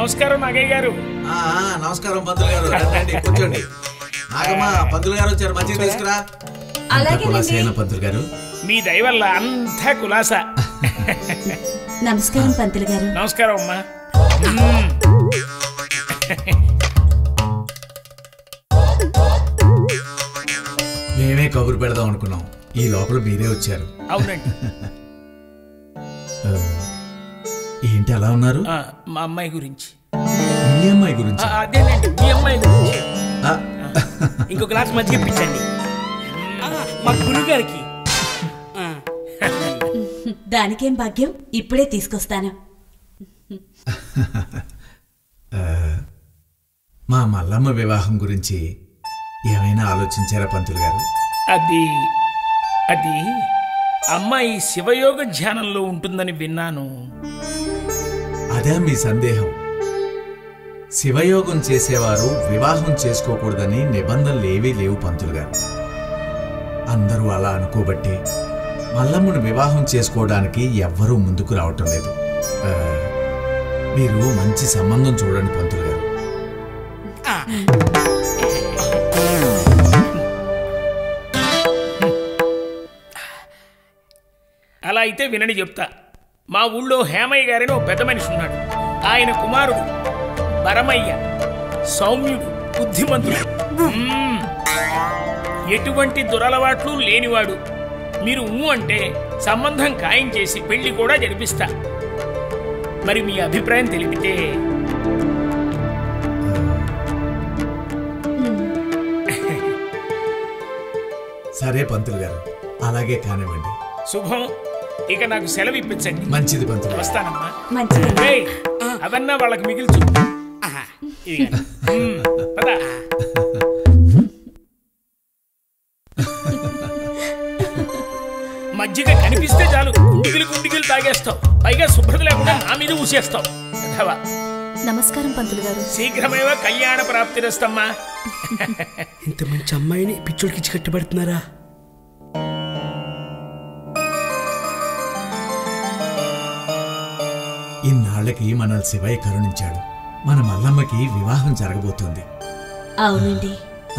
నమస్కారం నాగయ్య గారు ఆ, ఆ, నమస్కారం పంతులు గారు రండి, కూర్చోండి నాగమ్మ పంతులు గారు వచ్చారు మంచిగా తీసుకురా అలాగేనండి. సేన పంతులు గారు మీ దయ వల్ల అంతా కులాస నమస్కారం పంతులు గారు నమస్కారం అమ్మా మేమే కబురు పెడదాం అనుకున్నాం ఈ లోపల మీరే వచ్చారు అవునండి ఆ, ఏంటి అలా ఉన్నారు ఆ, మా అమ్మాయి గురించి మీ అమ్మాయి గురించి ఆ, అదేనండి మీ అమ్మాయి గురించి ఆ, ఇంకో గ్లాస్ మజ్జిగ ఇప్పించండి ఆ, మా గురువు గారికి దానికేం భాగ్యం ఇప్పుడే తీసుకొస్తాను మా మల్లమ్మ వివాహం గురించి ఏమైనా ఆలోచించారా పంతులు గారు అది అది అమ్మాయి శివయోగ ధ్యానంలో ఉంటుందని విన్నాను అదే మీ సందేహం శివయోగం చేసేవారు వివాహం చేసుకోకూడదని నిబంధనలు ఏవీ లేవు పంతులు గారు అందరూ అలా అనుకోబట్టి మల్లమ్మను వివాహం చేసుకోవడానికి ఎవ్వరూ ముందుకు రావటం లేదు ఆ, మీరు మంచి సంబంధం చూడండి పంతులు గారు అలా అయితే వినని చెప్తా మా ఊళ్ళో హేమయ్య గారని ఒక పెద్ద మనిషి ఉన్నాడు ఆయన కుమారుడు బరమయ్య సౌమ్యుడు బుద్ధిమంతుడు మ్మ్. ఎటువంటి దురలవాట్లు లేనివాడు మీరు ఊ అంటే సంబంధం ఖాయం చేసి పెళ్లి కూడా జరిపిస్తా మరి మీ అభిప్రాయం తెలిపితే సరే పంతులు గారు అలాగే కానివ్వండి శుభం ఇక నాకు సెలవు ఇప్పించండి మంచిది పంతులు గారు వస్తానమ్మా మంచిది ఏయ్, అవన్నా వాళ్ళకి మిగిల్చు ఇదిగో. మ్మ్. పద. మజ్జిగ కనిపిస్తే చాలు కుండిగిలు కుండిగిలు తాగేస్తావు పైగా శుభ్రత లేకుండా నా మీద ఊసేస్తావు అథవా నమస్కారం పంతులు గారు శీఘ్రమేవ కళ్యాణ ప్రాప్తిరస్తమ్మా ఇంత మంచి అమ్మాయిని పిచ్చోడికి ఇచ్చి కట్టుబడుతున్నారా ఇన్నాళ్ళకి మన శివయ్య కరుణించాడు మన మల్లమ్మకి వివాహం జరగబోతోంది అవునండి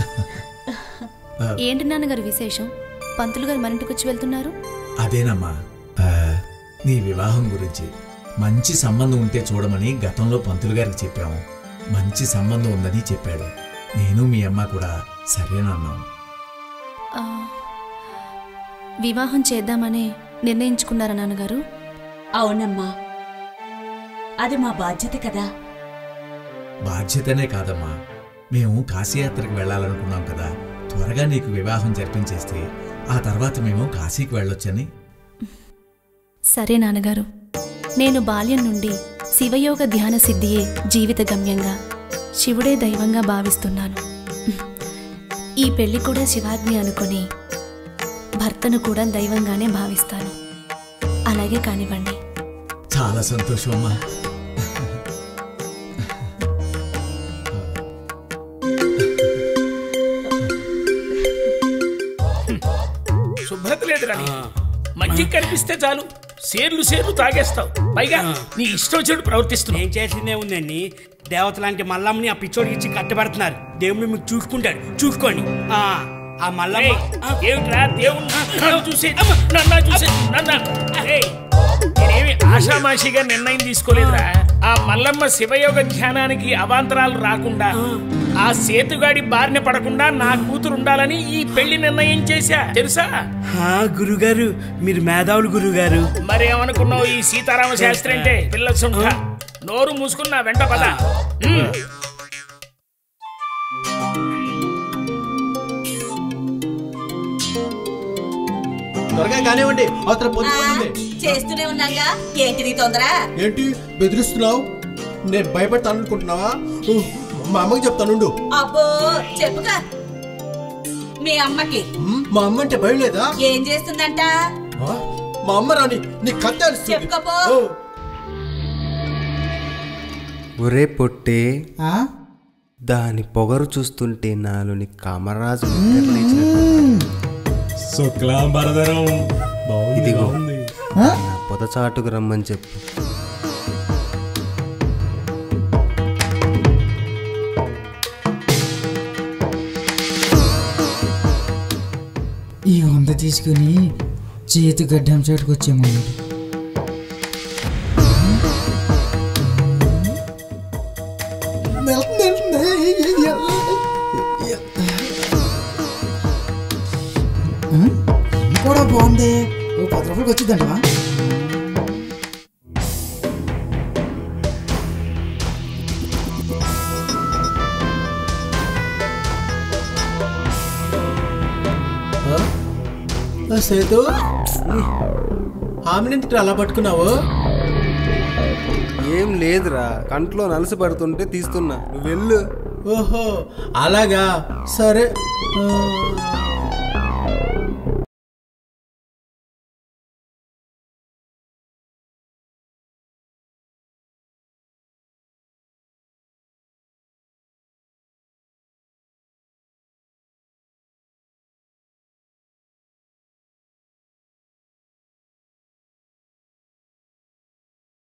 ఏంటి నాన్నగారు విశేషం పంతులు గారు మన ఇంటికి వచ్చి వెళ్తున్నారు అదేనమ్మా ఆ, నీ వివాహం గురించి మంచి సంబంధం ఉంటే చూడమని గతంలో పంతులు గారికి చెప్పాము మంచి సంబంధం ఉందని చెప్పాడు నేను మీ అమ్మ కూడా సరేనన్నాం ఆ, వివాహం చేద్దామనే నిర్ణయించుకున్నారా నాన్నగారు అవునమ్మా అది మా బాధ్యత కదా బాధ్యతనే కాదమ్మా మేము కాశీయాత్రకు వెళ్ళాలనుకున్నాం కదా త్వరగా నీకు వివాహం జరిపించేస్తే ఆ తర్వాత మేము కాశీకి వెళ్ళొచ్చని సరే నాన్నగారు నేను బాల్యం నుండి శివయోగ ధ్యాన సిద్ధియే జీవిత గమ్యంగా శివుడే దైవంగా భావిస్తున్నాను ఈ పెళ్లి కూడా శివాజ్ఞ అనుకుని భర్తను కూడా దైవంగానే భావిస్తాను అలాగే కానివ్వండి చాలా సంతోషం అమ్మా శుభ్రత లేదు రాని మజ్జిగ కనిపిస్తే చాలు సేర్లు సేర్లు తాగేస్తావు పైగా నీ ఇష్టం చెడు ప్రవర్తిస్తున్నావు నేను చేసిందే ఉందండి దేవత లాంటి మల్లమ్మని ఆ పిచ్చోడికి ఇచ్చి కట్టబడుతున్నారు దేవుడు మీకు చూసుకుంటాడు చూసుకోండి ఆ ఆ మల్లమ్మ ఏయ్, ఏమిట్రా దేవుడు నన్ను చూసే నన్ను చూసే నన్ను ఏయ్, నేనేమి ఆషామాషిగా నిర్ణయం తీసుకోలేదురా ఆ మల్లమ్మ శివయోగ ధ్యానానికి అవాంతరాలు రాకుండా ఆ సేతుగాడి బారిన పడకుండా నా కూతురు ఉండాలని ఈ పెళ్లి నిర్ణయం చేశా తెలుసా ఆ, గురుగారు మీరు మేధావులు గురుగారు మరేమనుకున్నావు ఈ సీతారామ శాస్త్రి అంటే పిల్ల సుంఠ నోరు మూసుకున్నా వెంట పద ఉమ్. త్వరగా కానివ్వండి అవతల పొద్దుపోతుంది చేస్తూనే ఉన్నాగా ఏంటి నీ తొందర ఏంటి బెదిరిస్తున్నావు నేను భయపడతాను అనుకుంటున్నావా ఉహ్, మా అమ్మకి చెప్తానుండు అబ్బో చెప్పుగా మీ అమ్మకి ఉమ్, మా అమ్మ అంటే భయం లేదా ఏం చేస్తుందంట ఆ, మా అమ్మ రాని నీ కత్తి అరుస్తుంది. చెప్పుకోపో. ఓ, ఒరే పొట్టే దాని పొగరు చూస్తుంటే నాలోని కామరాజు శుక్లాంబరధరం ఇదిగో నా పొదచాటుకు రమ్మని చెప్పు మందు తీసుకుని చేతి గడ్డం చోటుకు వచ్చేమన్నాడు కూడా బాగుంది ఓ పది రూపాయలకి వచ్చిందంటవా సేతు ఆమెనంటే అలా పట్టుకున్నావు ఏం లేదురా కంట్లో నలసి పడుతుంటే తీస్తున్నా నువ్వు వెళ్ళు ఓహో అలాగా సరే ఆ,